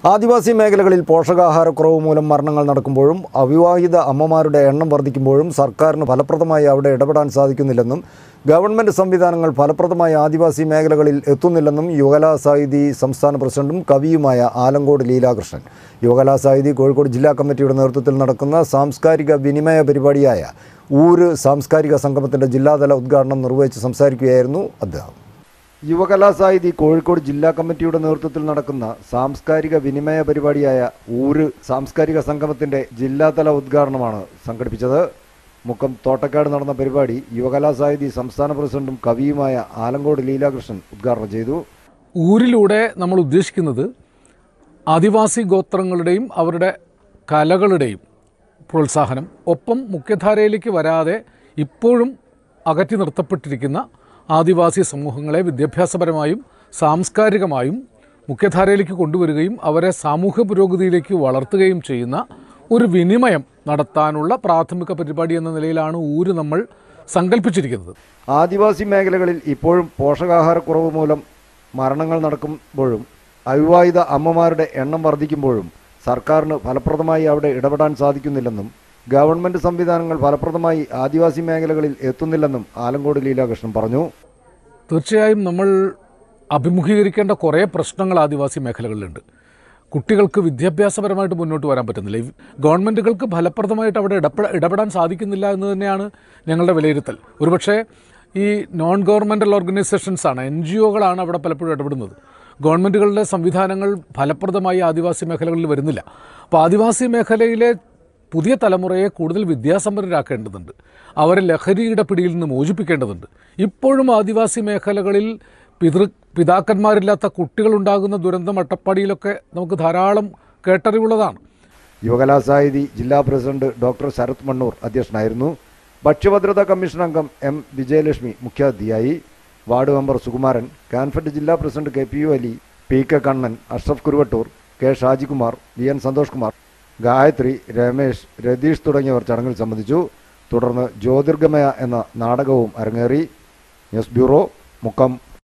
ആദിവാസി മേഖലകളിൽ പോഷകാഹാരക്കുറവ് മൂലം മരണങ്ങൾ നടക്കുമ്പോഴും അവിവാഹിത അമ്മമാരുടെ എണ്ണം വർദ്ധിക്കുമ്പോഴും സർക്കാരിന് ഫലപ്രദമായി അവിടെ ഇടപെടാൻ സാധിക്കുന്നില്ലെന്നും ഗവൺമെൻറ് സംവിധാനങ്ങൾ ഫലപ്രദമായി ആദിവാസി മേഖലകളിൽ എത്തുന്നില്ലെന്നും യുവകലാ സാഹിതി സംസ്ഥാന പ്രസിഡന്റും കവിയുമായ ആലങ്കോട് ലീലാകൃഷ്ണൻ യുവകലാ സാഹിതി കോഴിക്കോട് ജില്ലാ കമ്മിറ്റിയുടെ നേതൃത്വത്തിൽ നടക്കുന്ന സാംസ്കാരിക വിനിമയ പരിപാടിയായ ഊര് സാംസ്കാരിക സംഗമത്തിൻ്റെ ജില്ലാതല ഉദ്ഘാടനം നിർവഹിച്ച് സംസാരിക്കുകയായിരുന്നു അദ്ദേഹം യുവകലാ സാഹിതി കോഴിക്കോട് ജില്ലാ കമ്മിറ്റിയുടെ നേതൃത്വത്തിൽ നടക്കുന്ന സാംസ്കാരിക വിനിമയ പരിപാടിയായ ഊര് സാംസ്കാരിക സംഗമത്തിന്റെ ജില്ലാതല ഉദ്ഘാടനമാണ് സംഘടിപ്പിച്ചത് മുക്കം തോട്ടക്കാട് നടന്ന പരിപാടി യുവകലാ സാഹിതി സംസ്ഥാന പ്രസിഡന്റും കവിയുമായ ആലങ്കോട് ലീലാകൃഷ്ണൻ ഉദ്ഘാടനം ചെയ്തു ഊരിലൂടെ നമ്മൾ ഉദ്ദേശിക്കുന്നത് ആദിവാസി ഗോത്രങ്ങളുടെയും അവരുടെ കലകളുടെയും പ്രോത്സാഹനം ഒപ്പം മുഖ്യധാരയിലേക്ക് വരാതെ ഇപ്പോഴും അകറ്റി നിർത്തപ്പെട്ടിരിക്കുന്ന ആദിവാസി സമൂഹങ്ങളെ വിദ്യാഭ്യാസപരമായും സാംസ്കാരികമായും മുഖ്യധാരയിലേക്ക് കൊണ്ടുവരികയും അവരെ സാമൂഹ്യ പുരോഗതിയിലേക്ക് വളർത്തുകയും ചെയ്യുന്ന ഒരു വിനിമയം നടത്താനുള്ള പ്രാഥമിക പരിപാടി എന്ന നിലയിലാണ് ഊര് നമ്മൾ സങ്കല്പിച്ചിരിക്കുന്നത് ആദിവാസി മേഖലകളിൽ ഇപ്പോഴും പോഷകാഹാരക്കുറവ് മൂലം മരണങ്ങൾ നടക്കുമ്പോഴും അവിവാഹിത അമ്മമാരുടെ എണ്ണം വർദ്ധിക്കുമ്പോഴും സർക്കാരിന് ഫലപ്രദമായി അവിടെ ഇടപെടാൻ സാധിക്കുന്നില്ലെന്നും ഗവൺമെൻറ് സംവിധാനങ്ങൾ ഫലപ്രദമായി ആദിവാസി മേഖലകളിൽ എത്തുന്നില്ലെന്നും ആലങ്കോട് ലീലാകൃഷ്ണൻ പറഞ്ഞു തീർച്ചയായും നമ്മൾ അഭിമുഖീകരിക്കേണ്ട കുറേ പ്രശ്നങ്ങൾ ആദിവാസി മേഖലകളിലുണ്ട് കുട്ടികൾക്ക് വിദ്യാഭ്യാസപരമായിട്ട് മുന്നോട്ട് വരാൻ പറ്റുന്നില്ല ഈ ഗവൺമെൻറ്റുകൾക്ക് ഫലപ്രദമായിട്ട് അവിടെ ഇടപെട ഇടപെടാൻ സാധിക്കുന്നില്ല എന്ന് തന്നെയാണ് ഞങ്ങളുടെ വിലയിരുത്തൽ ഒരുപക്ഷെ ഈ നോൺ ഗവൺമെൻറ്റൽ ഓർഗനൈസേഷൻസ് ആണ് എൻ ജി ഒകളാണ് അവിടെ പലപ്പോഴും ഇടപെടുന്നത് ഗവൺമെൻറ്റുകളുടെ സംവിധാനങ്ങൾ ഫലപ്രദമായി ആദിവാസി മേഖലകളിൽ വരുന്നില്ല അപ്പോൾ ആദിവാസി മേഖലയിലെ പുതിയ തലമുറയെ കൂടുതൽ വിദ്യാസമ്പന്നരാക്കേണ്ടതുണ്ട് അവരെ ലഹരിയുടെ പിടിയിൽ നിന്ന് മോചിപ്പിക്കേണ്ടതുണ്ട് ഇപ്പോഴും ആദിവാസി മേഖലകളിൽ പിതൃ പിതാക്കന്മാരില്ലാത്ത കുട്ടികളുണ്ടാകുന്ന ദുരന്തം അട്ടപ്പാടിയിലൊക്കെ നമുക്ക് ധാരാളം കേട്ടറിവുള്ളതാണ് യുവകലാ സാഹിതി ജില്ലാ പ്രസിഡന്റ് ഡോക്ടർ ശരത് മണ്ണൂർ അധ്യക്ഷനായിരുന്നു ഭക്ഷ്യഭദ്രതാ കമ്മീഷൻ അംഗം എം വിജയലക്ഷ്മി മുഖ്യാതിഥിയായി വാർഡ് മെമ്പർ സുകുമാരൻ കാൻഫെഡ് ജില്ലാ president K P U Ali P K Kannan Ashraf Kuruvattoor K Shajikumar V N Santhosh Kumar Gayathri Ramesh Ratheesh തുടങ്ങിയവർ ചടങ്ങിൽ സംബന്ധിച്ചു തുടർന്ന് ജ്യോതിർഗമയ എന്ന നാടകവും അരങ്ങേറി ന്യൂസ് ബ്യൂറോ മുക്കം